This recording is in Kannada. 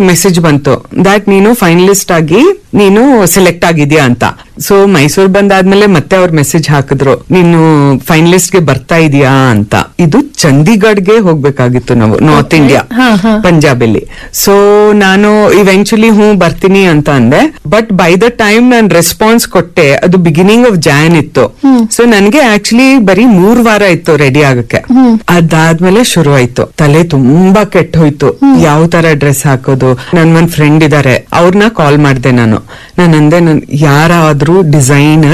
ಮೆಸೇಜ್ ಬಂತು ದಟ್ ನೀನು ಫೈನಲಿಸ್ಟ್ ಆಗಿ ನೀನು ಸೆಲೆಕ್ಟ್ ಆಗಿದ್ಯಾ ಅಂತ ಸೊ ಮೈಸೂರ್ ಬಂದಾದ್ಮೇಲೆ ಮತ್ತೆ ಅವ್ರ ಮೆಸೇಜ್ ಹಾಕಿದ್ರು ನೀನು ಫೈನಲಿಸ್ಟ್ ಗೆ ಬರ್ತಾ ಇದೀಯಾ ಅಂತ ಇದು ಚಂಡೀಗಢ್ಗೆ ಹೋಗ್ಬೇಕಾಗಿತ್ತು ನಾವು ನಾರ್ತ್ ಇಂಡಿಯಾ ಹಾ, ಹಾ. ಪಂಜಾಬಲ್ಲಿ ಸೊ ನಾನು ಇವೆಂಚುಲಿ ಹ್ಞೂ ಬರ್ತೀನಿ ಅಂತ ಅಂದೆ ಬಟ್ ಬೈ ದ ಟೈಮ್ ನಾನು ರೆಸ್ಪಾನ್ಸ್ ಕೊಟ್ಟೆ ಅದು ಬಿಗಿನಿಂಗ್ ಆಫ್ ಜಾನ್ ಇತ್ತು ಸೊ ನನ್ಗೆ ಆಕ್ಚುಲಿ ಬರೀ ಮೂರ್ ವಾರ ಇತ್ತು ರೆಡಿ ಆಗಕ್ಕೆ ಅದಾದ್ಮೇಲೆ ಶುರು ಆಯ್ತು ತಲೆ ತುಂಬಾ ಕೆಟ್ಟ ಹೋಯ್ತು ಯಾವ ತರ ಡ್ರೆಸ್ ಹಾಕೋದು ನನ್ ಒಂದ್ ಫ್ರೆಂಡ್ ಇದಾರೆ ಅವ್ರನ್ನ ಕಾಲ್ ಮಾಡ್ದೆ ನಾನು ನಾನು ಅಂದೆ ನನ್ ಯಾರಾದ್ರೂ ಡಿಸೈನರ್